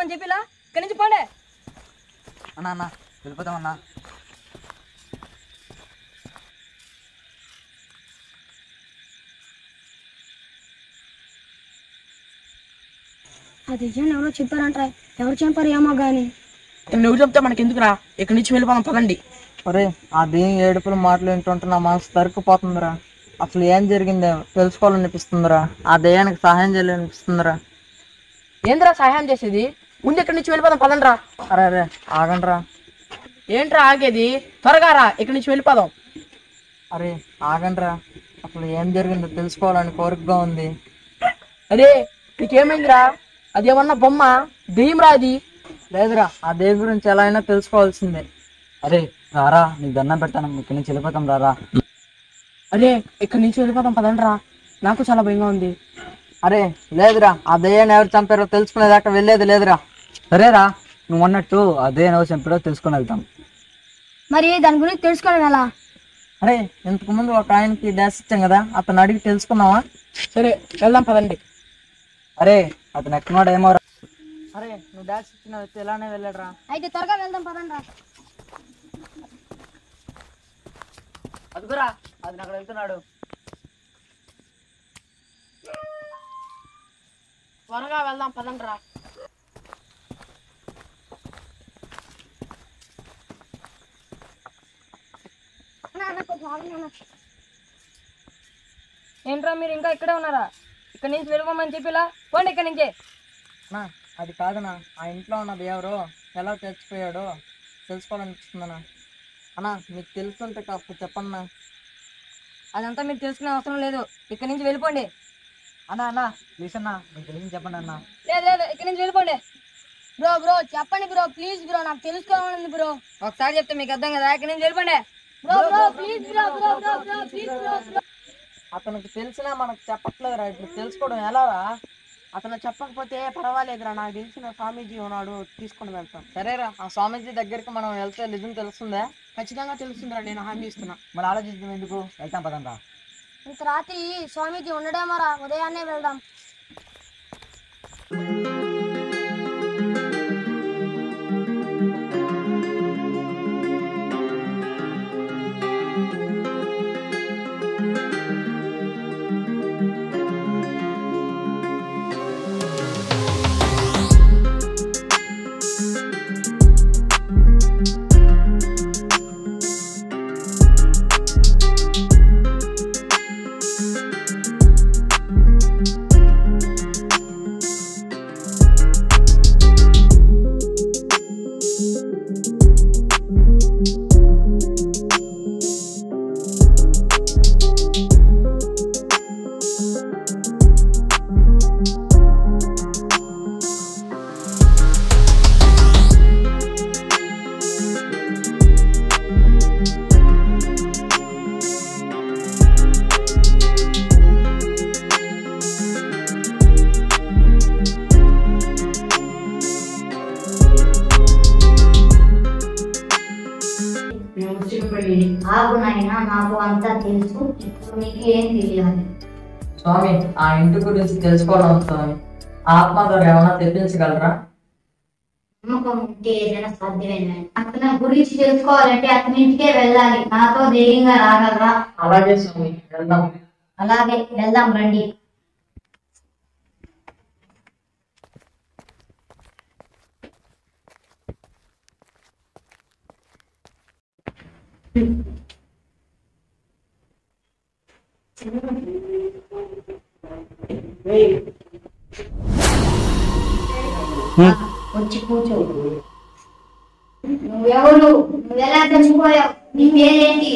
వెళ్ళిపోమని చెప్పిలా ఇక్కడి నుంచి పోండి అన్నా అన్న వెళ్ళిపోతామన్నా ఆ దెయ్యాన్ని ఎవరో చెప్పారంట ఎవరు చెప్పారు ఏమో గాని నువ్వు చెప్తే మనకి ఎందుకురా ఇక్కడి నుంచి వెళ్ళిపోదాం పదండి ఒరే ఆ దేని ఏడుపుల మాటలు వింటుంటే నా మనసు తరుక్కుపోతుందిరా అసలు ఏం జరిగిందో తెలుసుకోవాలనిపిస్తుందిరా ఆ దయ్యానికి సహాయం చేయాలనిపిస్తుందిరా ఏంద్రా సహాయం చేసేది ముందు ఇక్కడి నుంచి వెళ్ళిపోదాం పదండ్రా అరే అరే ఆగండ్రా ఏంట్రా ఆగేది త్వరగా రా ఇక్కడి నుంచి వెళ్ళిపోదాం అరే ఆగండ్రా అసలు ఏం జరిగిందో తెలుసుకోవాలని కోరికగా ఉంది అరే నీకేమైందిరా అదేమన్నా బొమ్మ దెయ్యం రా అది లేదురా ఆ దేవి గురించి ఎలా అయినా తెలుసుకోవాల్సిందే అరే రారా నీకు దండం పెడతాను ఇక్కడి నుంచి వెళ్ళిపోతాం రారా అరే ఇక్కడి నుంచి వెళ్ళిపోదాం పదండ్రా నాకు చాలా భయంగా ఉంది అరే లేదురా ఆ దయ్యాన్ని ఎవరు చంపారో తెలుసుకునేదాకా వెళ్ళేది లేదురా సరేరా నువ్వు అన్నట్టు అదే ఎవరు చంపారో తెలుసుకుని వెళ్తాం మరి దాని గురించి తెలుసుకోవడం ఎలా అరే ఇంతకు ముందు ఒక ఆయనకి డాన్స్ ఇచ్చాం కదా అతను అడిగి తెలుసుకున్నావా సరే వెళ్దాం పదండి అరే అతను ఎక్కడో ఏమో రా అరే నువ్వు డాన్స్ ఇచ్చిన వ్యక్తి ఇలానే వెళ్ళాడురా అయితే త్వరగా వెళ్దాం పదండ్రా అదిగురా అతను అక్కడ వెళ్తున్నాడు త్వరగా వెళ్దాం పదండ్రా ఏంట్రా మీరు ఇంకా ఇక్కడే ఉన్నారా ఇక్కడి నుంచి వెళ్ళిపోమని చెప్పిలా పోండి ఇక్కడి నుంచే అన్నా అది కాదనా ఆ ఇంట్లో ఉన్నది ఎవరో ఎలా చచ్చిపోయాడో తెలుసుకోవాలనిపిస్తుందన్నా అన్నా మీకు తెలుసుంటే కాపు చెప్పన్నా అదంతా మీరు తెలుసుకునే అవసరం లేదు ఇక్కడి నుంచి వెళ్ళిపోండి అన్నా అన్నా ప్లీజ్ అన్నా మీకు తెలిసి చెప్పండి అన్నా లేదు లేదు ఇక్కడి నుంచి వెళ్ళిపోండి బ్రో బ్రో చెప్పండి బ్రో ప్లీజ్ బ్రో నాకు తెలుసుకోవాలని బ్రో ఒకసారి చెప్తే మీకు అర్థం కదా ఇక్కడి నుంచి వెళ్ళిపోండి bro bro please bro bro bro bro please bro అతనికి తెలిసినా మనకు చెప్పట్లేదురా ఇప్పుడు తెలుసుకోవడం ఎలారా అతను చెప్పకపోతే పర్వాలేదురా నాకు తెలిసిన స్వామీజీ ఉన్నాడు తీసుకుని వెళ్తాం సరేరా ఆ స్వామీజీ దగ్గరికి మనం వెళ్తే నిజం తెలుస్తుందా ఖచ్చితంగా తెలుస్తుందిరా నేను హామీ ఇస్తున్నా మరి ఆలోచించడం ఎందుకు వెళ్తాం పదంరా ఇంత రాత్రి స్వామీజీ ఉండడేమోరా ఉదయాన్నే వెళ్దాం ఆగు నాయనా నాకు అంతా తెలుసు ఇప్పుడు నీకు ఏం తెలియాలి స్వామి ఆ ఇంటి గురించి తెలుసుకోవడం స్వామి ఆత్మ ద్వారా ఏమన్నా తెప్పించగలరా నమ్మకం ఉంటే ఏదైనా సాధ్యమేనా అతని గురించి తెలుసుకోవాలంటే అతని ఇంటికే వెళ్ళాలి నాతో ధైర్యంగా రాగలరా అలాగే స్వామి వెళ్దాం అలాగే వెళ్దాం రండి వచ్చి కూర్చో నువ్వెవరు నువ్వెలా చచ్చిపోయావు నీ పేరేంటి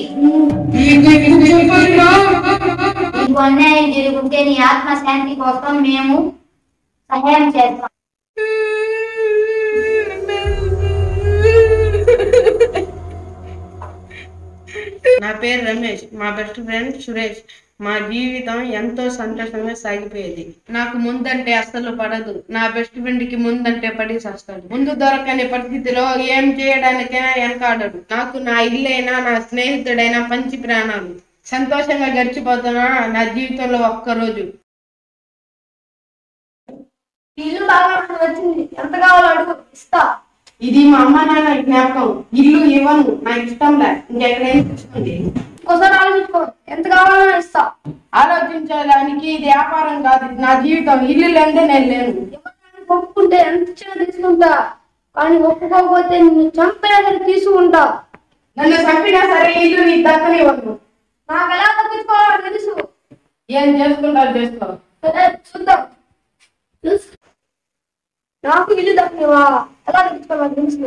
నీకు అన్యాయం జరుగుంటే నీ ఆత్మశాంతి కోసం మేము సహాయం చేస్తాం నా పేరు రమేష్ మా బెస్ట్ ఫ్రెండ్ సురేష్ మా జీవితం ఎంతో సంతోషంగా సాగిపోయేది నాకు ముందంటే అస్సలు పడదు నా బెస్ట్ ఫ్రెండ్ కి ముందంటే పడి చేస్తాడు ముందు దొరకని పరిస్థితిలో ఏం చేయడానికైనా వెనకాడడు నాకు నా ఇల్లైనా నా స్నేహితుడైనా పంచి ప్రాణాలు సంతోషంగా గడిచిపోతున్నా నా జీవితంలో ఒక్కరోజు ఇల్లు బాగా వచ్చింది ఎంత కావాలో అడుగు మా అమ్మ నాన్న జ్ఞాపకం ఇల్లు ఇవ్వను నాకు ఇష్టం లే ఇంకెక్కడైనా తీసుకోండి ఒకసారి ఆలోచించుకో ఎంత కావాలన్నా ఇస్తా ఆలోచించడానికి ఇది వ్యాపారం కాదు ఇది నా జీవితం ఇల్లు లేదే నేను లేను ఎవరినైనా ఒప్పుకుంటే ఎంత ఇచ్చినా తీసుకుంటా కానీ ఒప్పుకోకపోతే నిన్ను చంపినా సరే తీసుకుంటా నన్ను చంపినా సరే ఇల్లు నీకు దక్కనివ్వను నాకు ఎలా తప్పించుకోవాలో తెలుసు ఏం చేసుకుంటారు చేసుకో సరే, చూద్దాం తెలుసు. నాకు ఇల్లు తప్పనివా ఎలా తప్పించుకోవాలో తెలుసు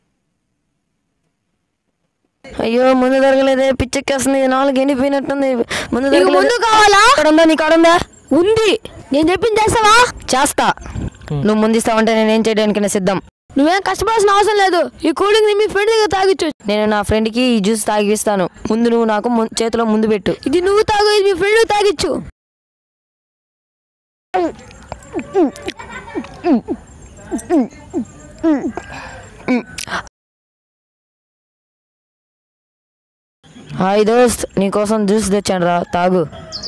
అయ్యో ముందు దొరకలేదే పిచ్చెక్కేస్తుంది నాలుగు ఎండిపోయినట్టుంది ముందు నీకు దొరకలేదు. ముందు కావాలా? ఇక్కడ ఉందా నీకు ఆడ ఉందా ఉంది నేను చెప్పింది చేస్తావా చేస్తా నువ్వు ముందు ఇస్తావంటే నేనేం చేయడానికి సిద్ధం నువ్వేం కష్టపడాల్సిన అవసరం లేదు ఈ కూలింగ్ ని మీ ఫ్రెండ్ దగ్గర తాగిచ్చు నేను నా ఫ్రెండ్కి ఈ జ్యూస్ తాగిస్తాను ముందు నువ్వు నాకు ము- చేతిలో ముందు పెట్టు ఇది నువ్వు తాగు ఇది మీ ఫ్రెండ్ తాగిచ్చు హాయ్ దోస్త్ నీకోసం జ్యూస్ తెచ్చాను రా తాగు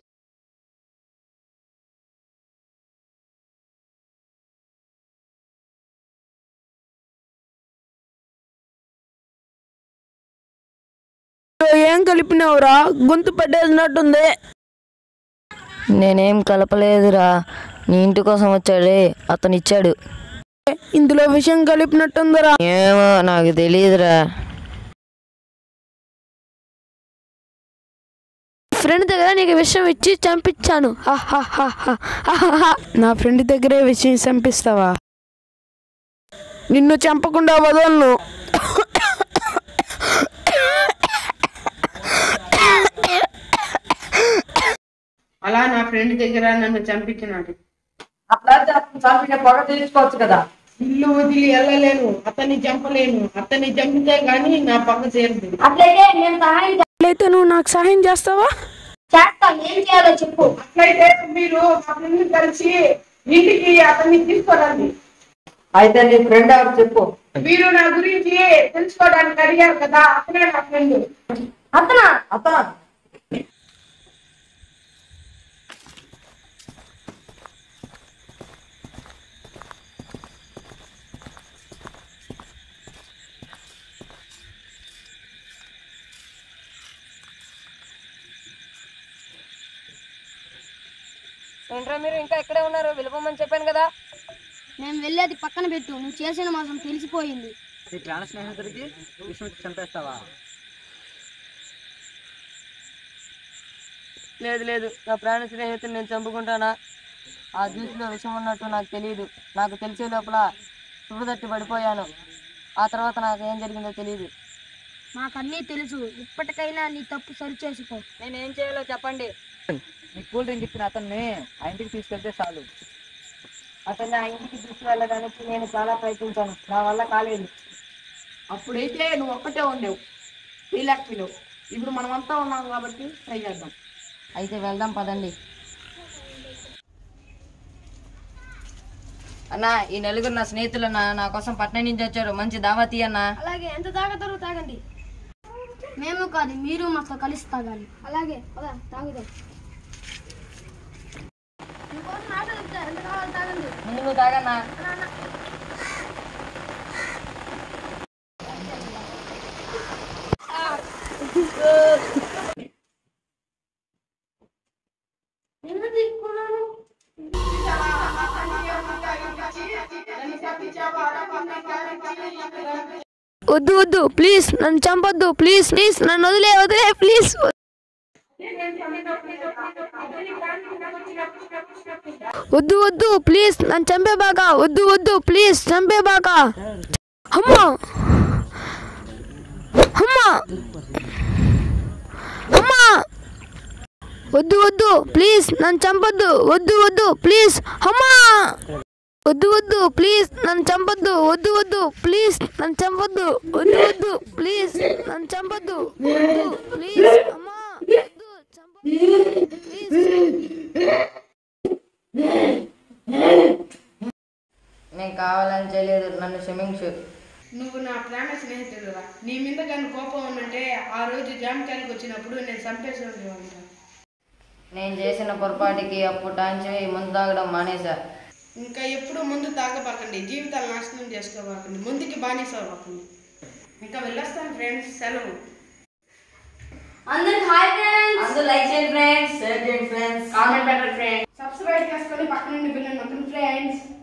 ఏం కలిపినావురా గొంతు పట్టేసినట్టుంది నేనేం కలపలేదురా నీ ఇంటి కోసం వచ్చాడే అతను ఇచ్చాడు ఇందులో విషయం కలిపినట్టుందిరా ఏమో నాకు తెలియదురా ఫ్రెండ్ దగ్గర నీకు విషయం ఇచ్చి చంపించాను నా ఫ్రెండ్ దగ్గరే విషయం చంపిస్తావా నిన్ను చంపకుండా వదలను అలా నా ఫ్రెండ్ దగ్గర నన్ను చంపించినాడు అట్లా చంపిన పొగ తీసుకోవచ్చు కదా ఇల్లు వదిలి వెళ్ళలేను అతన్ని చంపలేను అతన్ని చంపితే గాని నా పక్క చేరదు అట్లయితే నేను సహాయం అయితే నువ్వు నాకు సహాయం చేస్తావా చేస్తాను ఏం చేయాలో చెప్పు అట్లయితే మీరు మా ఫ్రెండ్ కలిసి ఇంటికి అతన్ని తీసుకురండి అయితే నీ ఫ్రెండ్ ఎవరు చెప్పు మీరు నా గురించి తెలుసుకోవడానికి అడిగారు కదా అతనే నా ఫ్రెండ్ అతనా అతను ఏంట్రా మీరు ఇంకా ఇక్కడే ఉన్నారు వెళ్ళిపోమని చెప్పాను కదా మేము వెళ్ళేది పక్కన పెట్టు నువ్వు చేసిన మాసం తెలిసిపోయింది నీ ప్రాణ స్నేహితుడికి విషయం చంపేస్తావా లేదు లేదు నా ప్రాణ స్నేహితుని నేను చంపుకుంటానా ఆ జ్యూస్లో విషం ఉన్నట్టు నాకు తెలియదు నాకు తెలిసే లోపల తట్టి పడిపోయాను ఆ తర్వాత నాకు ఏం జరిగిందో తెలియదు మాకన్నీ తెలుసు ఇప్పటికైనా నీ తప్పు సరి చేసుకో నేను ఏం చేయాలో చెప్పండి నీ కూల్ డ్రింక్ ఇచ్చిన అతన్ని ఆ ఇంటికి తీసుకెళ్తే చాలు అతన్ని ఆ ఇంటికి తీసుకువెళ్ళడానికి నేను చాలా ప్రయత్నించాను నా వల్ల కాలేదు అప్పుడైతే నువ్వు ఒక్కటే ఉండేవు రిలాక్స్లో ఇప్పుడు మనం అంతా ఉన్నాం కాబట్టి ట్రై చేద్దాం అయితే వెళ్దాం పదండి అన్నా ఈ నలుగురు నా స్నేహితులు అన్న నా కోసం పట్నం నుంచి వచ్చారు మంచి దావతి అన్న అలాగే ఎంత తాగుతారో తాగండి మేము కాదు మీరు మాతో కలిసి తాగాలి అలాగే పద తాగుదాం మీకోసం మాట చెప్తా ఎంత కావాలో తాగండి ముందు నువ్వు తాగన్నా వద్దు వద్దు ప్లీజ్ నన్ను చంపొద్దు ప్లీజ్ ప్లీజ్ నన్ను వదిలే వదిలే ప్లీజ్ వద్దు వద్దు ప్లీజ్ నన్ను చంపేబాక వద్దు వద్దు ప్లీజ్ చంపేబాక అమ్మా అమ్మా అమ్మా వద్దు వద్దు ప్లీజ్ నన్ను చంపొద్దు వద్దు వద్దు ప్లీజ్ అమ్మా వద్దు వద్దు ప్లీజ్ నన్ను చంపొద్దు వద్దు వద్దు ప్లీజ్ నన్ను చంపొద్దు వద్దు వద్దు ప్లీజ్ నన్ను చంపొద్దు వద్దు ప్లీజ్ అమ్మా వద్దు చంపొద్దు ప్లీజ్ నేను కావాలని చేయలేదు నన్ను క్షమించు నువ్వు నా ప్రాణ స్నేహితుడురా నీ మీద కానీ కోపం ఉన్నట్టే ఆ రోజు జామకాయలకు వచ్చినప్పుడు నేను చంపేసి ఉండేవాడిని నేను చేసిన పొరపాటుకి అప్పుడు టాంచి ముందు తాగడం మానేశా ఇంకా ఎప్పుడు ముందు తాగబాకండి జీవితాలు నాశనం చేసుకోబాకండి ముందుకి బానిస అవ్వకండి ఇంకా వెళ్ళొస్తాను ఫ్రెండ్స్ సెలవు అందరికి హాయ్ ఫ్రెండ్స్ అందరూ లైక్ చేయండి ఫ్రెండ్స్ షేర్ చేయండి ఫ్రెండ్స్ కామెంట్ పెట్టండి ఫ్రెండ్స్ సబ్స్క్రైబ్ చేసుకొని పక్కన నుండి బిల్లు నొక్కండి ఫ్రెండ్స్